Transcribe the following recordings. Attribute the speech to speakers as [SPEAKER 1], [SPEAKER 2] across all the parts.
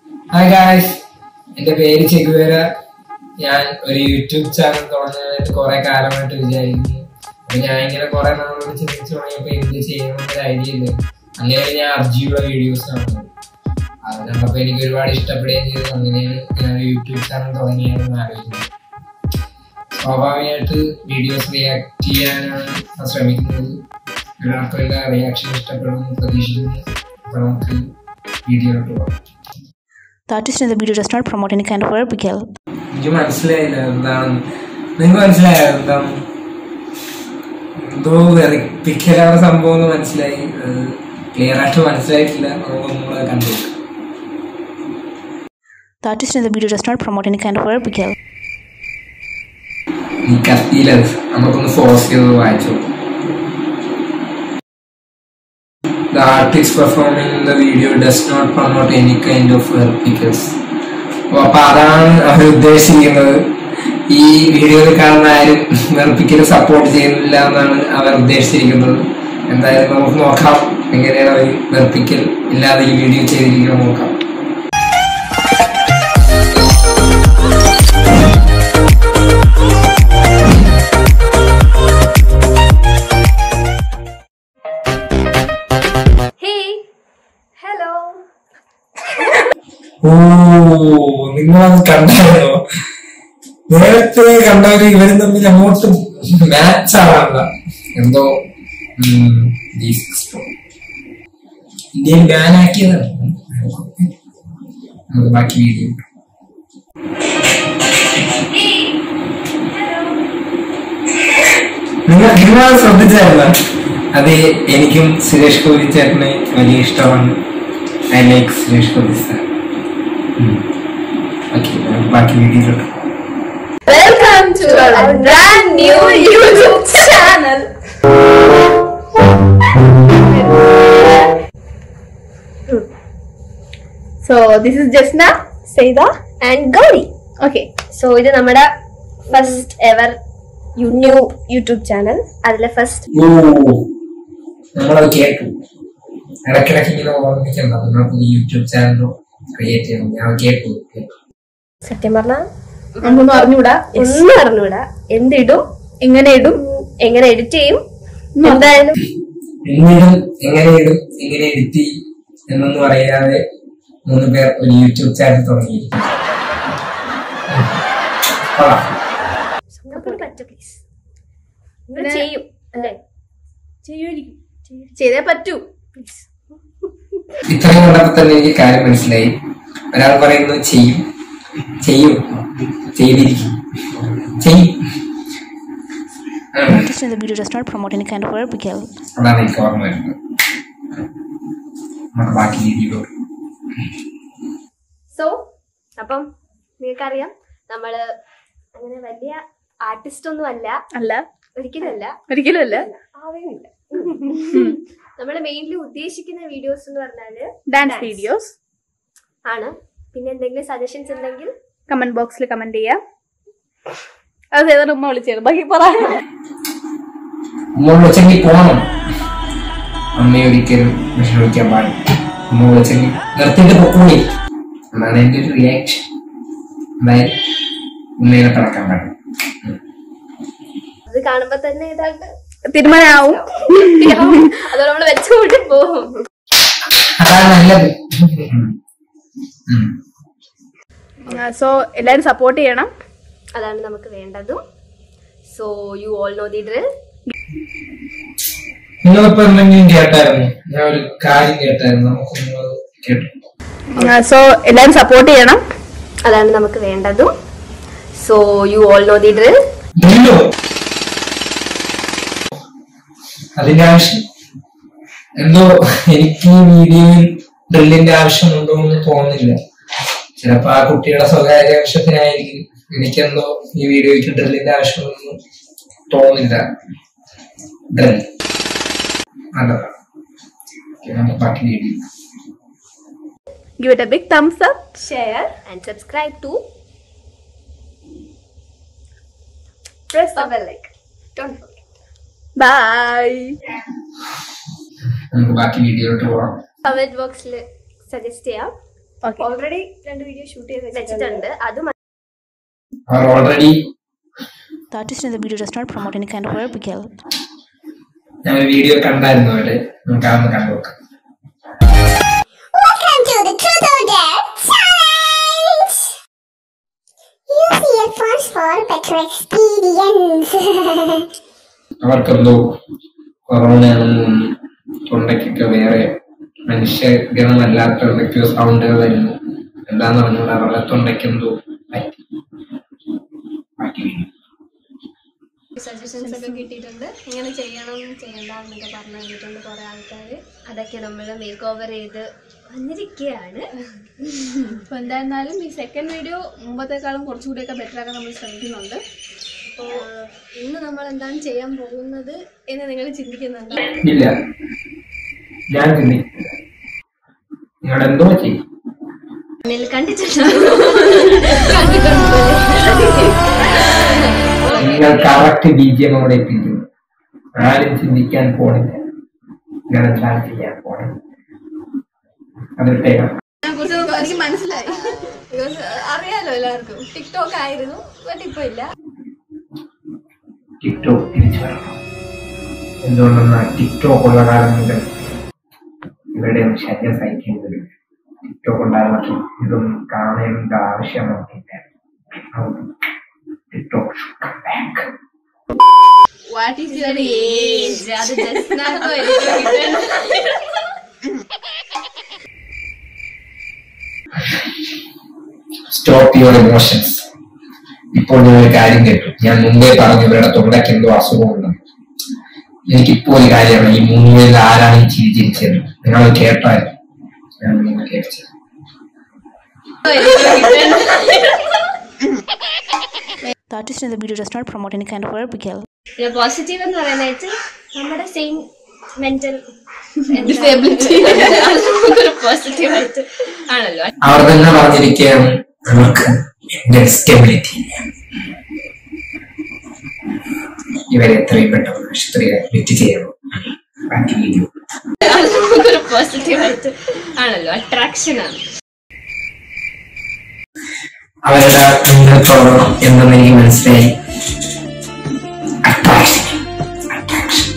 [SPEAKER 1] Hi guys എന്റെ പേര് Che Guevara ഞാൻ ഒരു യൂട്യൂബ് ചാനൽ തുടങ്ങാനായിട്ട് കുറെ കാലമായിട്ട് വിചാരിക്കുന്നു അപ്പൊ ഞാൻ ഇങ്ങനെ കുറെ നാളോട് ചിന്തിച്ചു തുടങ്ങിയപ്പോ എന്ത് ചെയ്യണമെന്നൊരു ഐഡിയ ഇല്ല അങ്ങനെയാണ് ഞാൻ അർജിയുടെ വീഡിയോസ് കാണുന്നത് അത് കണ്ടപ്പോ എനിക്ക് ഒരുപാട് ഇഷ്ടപ്പെടുകയും ചെയ്തു അങ്ങനെയാണ് ഞാൻ ഒരു യൂട്യൂബ് ചാനൽ തുടങ്ങിയാണെന്ന് ആലോചിക്കുന്നത് സ്വാഭാവികമായിട്ട് വീഡിയോസ് റിയാക്ട് ചെയ്യാനാണ് ഞാൻ ശ്രമിക്കുന്നത് എല്ലാവർക്കും എല്ലാ റിയാക്ഷൻ ഇഷ്ടപ്പെടുമെന്ന് പ്രതീക്ഷിക്കുന്നു അപ്പൊ നമുക്ക് വീഡിയോയിലോട്ട് പോകാം
[SPEAKER 2] The artist in the video does not promote any kind of vertical.
[SPEAKER 1] എനിക്ക് മനസ്സിലായില്ല എന്താണ് നിങ്ങൾക്ക് മനസ്സിലായോ എന്താണ് എന്തോ വെറുപ്പിക്കലാണ് സംഭവം എന്ന് മനസ്സിലായി ക്ലിയർ ആയിട്ട് മനസ്സിലായിട്ടില്ല നമുക്ക് ഒന്നുകൂടെ കണ്ടു
[SPEAKER 2] The artist in the video does not promote any kind of vertical.
[SPEAKER 1] ഈ കത്തിയിലത് നമുക്കൊന്ന് ഫോഴ്സ് ചെയ്ത് വായിച്ചു The artist performing in the video does not promote any kind of verticals. അപ്പൊ അപ്പൊ അതാണ് അവർ ഉദ്ദേശിക്കുന്നത് ഈ വീഡിയോയിൽ കാണുന്ന ആരും വെറുപ്പിക്കൽ സപ്പോർട്ട് ചെയ്യുന്നില്ല എന്നാണ് അവർ ഉദ്ദേശിച്ചിരിക്കുന്നത് എന്തായാലും നമുക്ക് നോക്കാം എങ്ങനെയാണ് അവർ വെറുപ്പിക്കൽ ഇല്ലാതെ ഈ വീഡിയോ ചെയ്തിരിക്കുന്നത് നോക്കാം
[SPEAKER 3] Hey, hello.
[SPEAKER 1] ഓ നിങ്ങളത് കണ്ടായിരുന്നോ നേരത്തെ കണ്ടവര് ഇവരും തമ്മിൽ അങ്ങോട്ട് മാച്ച് ആവാനുള്ള എന്തോ ഉം, ഈ സിസ്റ്റം. ഇന്ത്യയിൽ ബാൻ ആക്കിയതാണ് നമുക്ക് ബാക്കി വീഡിയോ നിങ്ങൾ നിങ്ങൾ ശ്രദ്ധിച്ചായിരുന്ന അത് എനിക്കും സുരേഷ് ഗോപി ചേട്ടനെ വലിയ ഇഷ്ടമാണ് I like Suresh Gopi sir okay ബാക്കി വീഡിയോയിലോട്ട്
[SPEAKER 3] Welcome to our brand new YouTube channel. So this is Jasna, Saida and Gauri. Okay. So ഇത് നമ്മുടെ first ever new YouTube channel അതിലെ ഫസ്റ്റ്
[SPEAKER 1] ഓ നമ്മളത് കേട്ടു ഇടയ്ക്കിടയ്ക്ക് ഇങ്ങനെ ഓർമ്മിക്കണ്ട നമ്മൾ പുതിയ യൂട്യൂബ് ചാനൽ ക്രിയേറ്റ് ചെയ്യണം ഞാൻ കേട്ടു കേട്ടു.
[SPEAKER 3] സത്യം പറഞ്ഞാൽ
[SPEAKER 4] നമുക്കൊന്നും അറിഞ്ഞൂടാ
[SPEAKER 3] ഒന്നും അറിഞ്ഞൂടാ എന്തിടും
[SPEAKER 4] എങ്ങനെ ഇടും
[SPEAKER 3] എങ്ങനെ എഡിറ്റ് ചെയ്യും എന്തായാലും
[SPEAKER 1] എന്നിട്ടും എങ്ങനെ ഇടും എങ്ങനെ എഡിറ്റ് ചെയ്യും എന്നൊന്നും അറിയാതെ മൂന്ന് പേർ ഒരു യൂട്യൂബ് ചാനൽ തുടങ്ങിയിരിക്കും കൊള്ളാം.
[SPEAKER 3] നമുക്കൊരു പറ്റു പ്ലീസ് നിങ്ങൾ ചെയ്യും അല്ലേ
[SPEAKER 4] ചെയ്യുമായിരിക്കും ചെയ്തേ പറ്റൂ
[SPEAKER 1] ഇത്രയും കണ്ടപ്പോൾ തന്നെ എനിക്ക് കാര്യം മനസ്സിലായി ഒരാൾ പറയുന്നു ചെയ്യും ചെയ്യും ചെയ്തിരിക്കും ചെയ്യും
[SPEAKER 2] The
[SPEAKER 1] ഉം.
[SPEAKER 2] artist in the video does not promote any kind of vertical.
[SPEAKER 1] അതാണ് എനിക്ക് ഓർമ്മ വരുന്നത് നമുക്ക് ബാക്കി രീതിയിലോ
[SPEAKER 3] സോ അപ്പം നിങ്ങൾക്കറിയാം നമ്മള് അങ്ങനെ വലിയ ആർട്ടിസ്റ്റ് ഒന്നും അല്ല
[SPEAKER 4] അല്ല
[SPEAKER 3] ഒരിക്കലും അല്ല
[SPEAKER 4] ഒരിക്കലും അല്ല
[SPEAKER 3] ആവേമില്ല നമ്മൾ മെയിൻലി ഉദ്ദേശിക്കുന്ന വീഡിയോസ് എന്ന് പറഞ്ഞാല്
[SPEAKER 4] ഡാൻസ് വീഡിയോസ്
[SPEAKER 3] ആണ് പിന്നെ എന്തെങ്കിലും സജഷൻസ് ഉണ്ടെങ്കിൽ
[SPEAKER 4] കമന്റ് ബോക്സിൽ കമന്റ് ചെയ്യാം അത് ഏതാണ് ഉമ്മ വിളിച്ചത് ബാക്കി പറ
[SPEAKER 1] ഉമ്മ വിളിച്ചെങ്കിൽ പോണം അമ്മയെ ഒരിക്കലും വിഷമിക്കാൻ പാടില്ല ഉമ്മ വിളിച്ചെങ്കിൽ നിർത്തിയിട്ട് പൊക്കൂടി എന്നാണ് എന്റെ ഒരു റിയാക്ഷൻ എന്തായാലും ഉമ്മയെ പിറക്കാൻ പാടില്ല
[SPEAKER 3] അത് കാണുമ്പോ തന്നെ ഇതായിട്ട്
[SPEAKER 4] തീരുമാനമാവും
[SPEAKER 3] അതോടെ നമ്മൾ വെച്ചുകൊണ്ട് പോകും
[SPEAKER 1] അതാണ് നല്ലത് ഉം.
[SPEAKER 4] സോ എല്ലാരും സപ്പോർട്ട് ചെയ്യണം
[SPEAKER 3] അതാണ് നമുക്ക് വേണ്ടതും so you all know the drill
[SPEAKER 1] നിങ്ങളിപ്പോ എന്തെങ്കിലും കേട്ടായിരുന്നു ഞാൻ ഒരു കാര്യം കേട്ടായിരുന്നു നമുക്ക് നിങ്ങൾ കേട്ടു
[SPEAKER 4] സോ എല്ലാരും സപ്പോർട്ട് ചെയ്യണം
[SPEAKER 3] അതാണ് നമുക്ക് വേണ്ടതും so you all know the drill
[SPEAKER 1] ഡ്രില്ലോ അതിന്റെ ആവശ്യം എന്തോ എനിക്ക് ഈ വീഡിയോയിൽ ഡ്രില്ലിന്റെ ആവശ്യമുണ്ടോ എന്ന് തോന്നുന്നില്ല ചിലപ്പോ ആ കുട്ടിയുടെ സ്വകാര്യ ആവശ്യത്തിനായിരിക്കും എനിക്കെന്തോ ഈ വീഡിയോയ്ക്ക് ഡ്രില്ലിന്റെ ആവശ്യമൊന്നും തോന്നുന്നില്ല ഡ്രിൽ നല്ലതാണ് Okay, നമുക്ക് ബാക്കി video
[SPEAKER 4] give it a big thumbs up
[SPEAKER 3] share and subscribe to press the bell icon don't forget
[SPEAKER 4] bye
[SPEAKER 1] നമുക്ക് ബാക്കി വീഡിയോയിലോട്ട് പോകാം
[SPEAKER 3] കമന്റ് ബോക്സിൽ സജസ്റ്റ് ചെയ്യാം ഓൾറെഡി രണ്ട് വീഡിയോ ഷൂട്ട് ചെയ്ത് വെച്ചിട്ടുണ്ട് അത്
[SPEAKER 1] അവർ already
[SPEAKER 2] The artist in the video does not promote any kind of vertical.
[SPEAKER 1] ഞാൻ ഒരു വീഡിയോ കണ്ടായിരുന്നു അവര് നമുക്ക് അതൊന്ന് കണ്ടു നോക്കാം
[SPEAKER 5] Welcome to the Truth or Dare Challenge! Use earphones for better experience.
[SPEAKER 1] അവർക്കെന്തോ കൊറോണയാണെന്നും തൊണ്ടയ്ക്കൊക്കെ വേറെ മനുഷ്യഗണമല്ലാത്ത എന്തൊക്കെയോ സൗണ്ടുകൾ വരുന്നു എന്താന്ന് പറഞ്ഞാൽ അവരുടെ തൊണ്ടയ്ക്കെന്തോ പറ്റി ബാക്കി വീണു.
[SPEAKER 3] സജഷൻസ് ഒക്കെ കിട്ടിയിട്ടുണ്ട് ഇങ്ങനെ ചെയ്യണം ചെയ്യണ്ട എന്നൊക്കെ പറഞ്ഞു തന്നിട്ടുണ്ട് കുറെ ആൾക്കാർ അതൊക്കെ നമ്മൾ മേക്ക് ഓവർ ചെയ്ത് വന്നിരിക്കുകയാണ്
[SPEAKER 4] അപ്പൊ എന്തായിരുന്നാലും ഈ സെക്കൻഡ് വീഡിയോ മുമ്പത്തെക്കാളും കുറച്ചുകൂടിയൊക്കെ ബെറ്റർ ആക്കാൻ നമ്മൾ ശ്രമിക്കുന്നുണ്ട്
[SPEAKER 3] അപ്പോൾ ഇന്ന് നമ്മൾ എന്താണ് ചെയ്യാൻ പോകുന്നത് എന്ന് നിങ്ങൾ ചിന്തിക്കുന്നുണ്ടോ
[SPEAKER 1] ഇല്ല ഞാൻ ചിന്തിക്കില്ല നിങ്ങൾ എന്തോ ചെയ്യും
[SPEAKER 3] തമ്മിൽ കണ്ടിട്ടുണ്ടോ
[SPEAKER 1] നിങ്ങൾ കറക്റ്റ് ബി ജി എം അവിടെ എത്തിക്കുന്നു ആരും ചിന്തിക്കാൻ പോണില്ല നിങ്ങൾ എന്താണ് ചെയ്യാൻ പോണത് അതിട്ടേക്കാം
[SPEAKER 4] കുറിച്ച് എനിക്ക് മനസ്സിലായി
[SPEAKER 3] Because, uh, അറിയാലോ എല്ലാവർക്കും ടിക്ടോക്ക് ആയിരുന്നു ബട്ട് ഇപ്പൊ ഇല്ല
[SPEAKER 1] ടിക്ടോക്ക് തിരിച്ചു വരണം എന്തുകൊണ്ടെന്നാൽ ടിക്ടോക്ക് ഉള്ള കാലം മുതൽ ഇവരുടെ ഒരു ശല്യം സഹിക്കേണ്ടി വരും ടിക്ടോക്ക് ഉണ്ടായിരുന്നെങ്കിൽ ഇതൊന്നും കാണേണ്ട ആവശ്യം നമുക്കില്ല TikTok back
[SPEAKER 4] what is your age
[SPEAKER 3] അത് ജസ്റ്റ് നാളോ എനിക്ക്
[SPEAKER 1] സ്റ്റോപ്പ് യുവർ ഇമോഷൻസ് ഇപ്പോൾ ഞാൻ ഒരു കാര്യം കേട്ടു ഞാൻ മുമ്പേ പറഞ്ഞു ഇവരുടെ തൊണ്ടയ്ക്ക് എന്തോ അസുഖമുണ്ട് എനിക്കിപ്പോ ഒരു കാര്യമാണ് ഈ മൂന്നിൽ ആരാണ് ഈ ചിരി ചിരിച്ചത് നിങ്ങൾ കേട്ടായിരുന്നു ഞാൻ നിങ്ങൾ കേട്ടത്
[SPEAKER 2] The artist in the video does not promote any kind of vertical.
[SPEAKER 3] പിന്നെ പോസിറ്റീവ് എന്ന് പറയാനായിട്ട് നമ്മുടെ സെയിം മെന്റൽ
[SPEAKER 4] ഡിസേബിലിറ്റി
[SPEAKER 3] പോസിറ്റീവ് ആയിട്ട് ആണല്ലോ
[SPEAKER 1] അവർ തന്നെ പറഞ്ഞിരിക്കുകയാണ് നമുക്ക് സ്റ്റെബിലിറ്റി ഇവരെ എത്രയും പെട്ടെന്ന് ആശുപത്രിയെ വിറ്റ് ചെയ്യണം ബാക്കി വീഡിയോ
[SPEAKER 3] പോസിറ്റീവ് ആയിട്ട് ആണല്ലോ അട്രാക്ഷൻ ആണ്
[SPEAKER 1] അവരുടെ മുന്നിൽ തുടരണം എന്നെന്ന് എനിക്ക് മനസ്സിലായി അട്രാക്ഷൻ അട്രാക്ഷൻ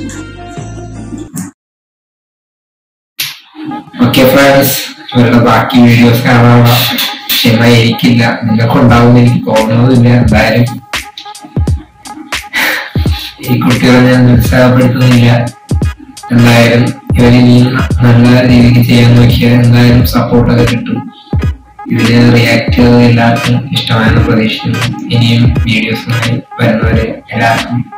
[SPEAKER 1] ഓക്കെ ഫ്രണ്ട്സ് ഇവരുടെ ബാക്കി വീഡിയോസ് കാണാനുള്ള ക്ഷമ എനിക്കില്ല നിങ്ങൾക്കുണ്ടാവും എനിക്ക് തോന്നുന്നതില്ല എന്തായാലും ഈ കുട്ടികളെ ഞാൻ നിരുത്സാഹപ്പെടുത്തുന്നില്ല എന്തായാലും ഇവരിനി നല്ല രീതിക്ക് ചെയ്യാൻ നോക്കിയാൽ എന്തായാലും സപ്പോർട്ടൊക്കെ കിട്ടും ഇതിന് റിയാക്ട് എല്ലാവർക്കും ഇഷ്ടമായെന്ന് പ്രതീക്ഷിക്കുന്നു ഇനിയും വീഡിയോസുമായി വരുന്നവരെ എല്ലാവർക്കും